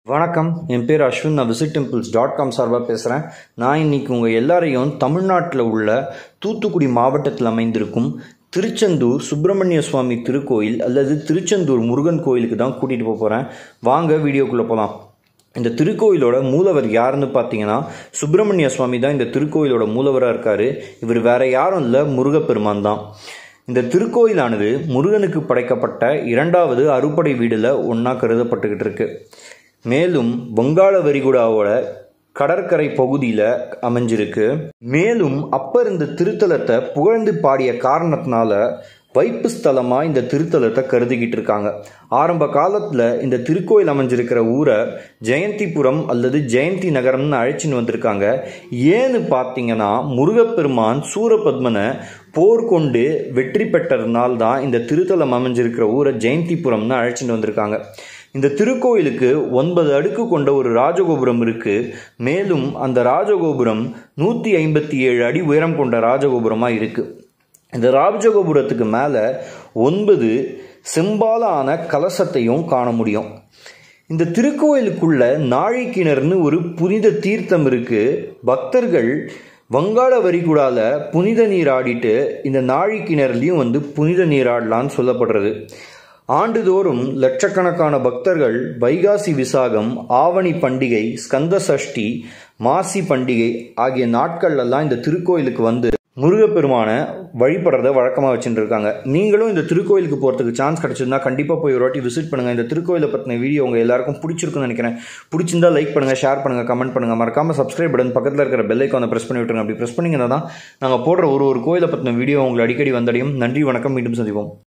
வணக்கம் என் பேர் அஸ்வின் நான் விசிட் டெம்பிள்ஸ் டாட் காம் சார்பாக பேசுகிறேன் நான் இன்னைக்கு உங்கள் எல்லாரையும் தமிழ்நாட்டில் உள்ள தூத்துக்குடி மாவட்டத்தில் அமைந்திருக்கும் திருச்செந்தூர் சுப்பிரமணிய சுவாமி திருக்கோயில் அல்லது திருச்செந்தூர் முருகன் கோயிலுக்கு தான் கூட்டிகிட்டு போக போகிறேன் வாங்க வீடியோக்குள்ளே போகலாம் இந்த திருக்கோயிலோட மூலவர் யாருன்னு பார்த்தீங்கன்னா சுப்பிரமணிய சுவாமி தான் இந்த திருக்கோயிலோட மூலவராக இருக்கார் இவர் வேற யாரும் இல்லை முருகப்பெருமான் தான் இந்த திருக்கோயிலானது முருகனுக்கு படைக்கப்பட்ட இரண்டாவது அறுபடை வீடுல ஒன்றா கருதப்பட்டுக்கிட்டு இருக்கு மேலும் வங்காள விரிகுடாவோட கடற்கரை பகுதியில் அமைஞ்சிருக்கு மேலும் அப்பர் இந்த திருத்தலத்தை புகழ்ந்து பாடிய காரணத்தினால வைப்பு ஸ்தலமா இந்த திருத்தலத்தை கருதிக்கிட்டு இருக்காங்க ஆரம்ப காலத்துல இந்த திருக்கோயில் அமைஞ்சிருக்கிற ஊரை ஜெயந்திபுரம் அல்லது ஜெயந்தி நகரம்னு அழைச்சின்னு வந்திருக்காங்க ஏன்னு பார்த்தீங்கன்னா முருகப்பெருமான் சூரபத்மனை போர் கொண்டு வெற்றி பெற்றதுனால தான் இந்த திருத்தலம் அமைஞ்சிருக்கிற ஊரை ஜெயந்திபுரம்னு அழைச்சிட்டு வந்திருக்காங்க இந்த திருக்கோயிலுக்கு ஒன்பது அடுக்கு கொண்ட ஒரு ராஜகோபுரம் இருக்கு மேலும் அந்த ராஜகோபுரம் நூற்றி ஐம்பத்தி ஏழு அடி உயரம் கொண்ட ராஜகோபுரமா இருக்கு இந்த ராஜகோபுரத்துக்கு மேலே ஒன்பது செம்பாலான கலசத்தையும் காண முடியும் இந்த திருக்கோயிலுக்குள்ள நாழிக்கிணர்னு ஒரு புனித தீர்த்தம் இருக்கு பக்தர்கள் வங்காள வரிகுடால புனித நீராடிட்டு இந்த நாழிக்கிணறுலையும் வந்து புனித நீராடலான்னு சொல்லப்படுறது ஆண்டுதோறும் லட்சக்கணக்கான பக்தர்கள் வைகாசி விசாகம் ஆவணி பண்டிகை ஸ்கந்த சஷ்டி மாசி பண்டிகை ஆகிய நாட்கள்லாம் இந்த திருக்கோயிலுக்கு வந்து முருகப்பெருமானை வழிபடுறத வழக்கமாக வச்சுட்டு இருக்காங்க நீங்களும் இந்த திருக்கோயிலுக்கு போகிறதுக்கு சான்ஸ் கிடச்சிருந்தா கண்டிப்பாக போய் ஒரு வாட்டி விசிட் பண்ணுங்கள் இந்த திருக்கோயிலை பற்றின வீடியோ உங்கள் எல்லாருக்கும் பிடிச்சிருக்குன்னு நினைக்கிறேன் பிடிச்சிருந்தா லைக் பண்ணுங்கள் ஷேர் பண்ணுங்கள் கமெண்ட் பண்ணுங்கள் மறக்காமல் சப்ஸ்கிரைப் பட்டன் பக்கத்தில் இருக்கிற பெல் ஐக்கானை ப்ரெஸ் பண்ணி விட்டுருங்க அப்படி ப்ரெஸ் பண்ணிங்கன்னா தான் நாங்கள் போடுற ஒரு ஒரு கோயிலை பற்றின வீடியோ உங்களை அடிக்கடி வந்தடையும் நன்றி வணக்கம் மீண்டும் சந்திப்போம்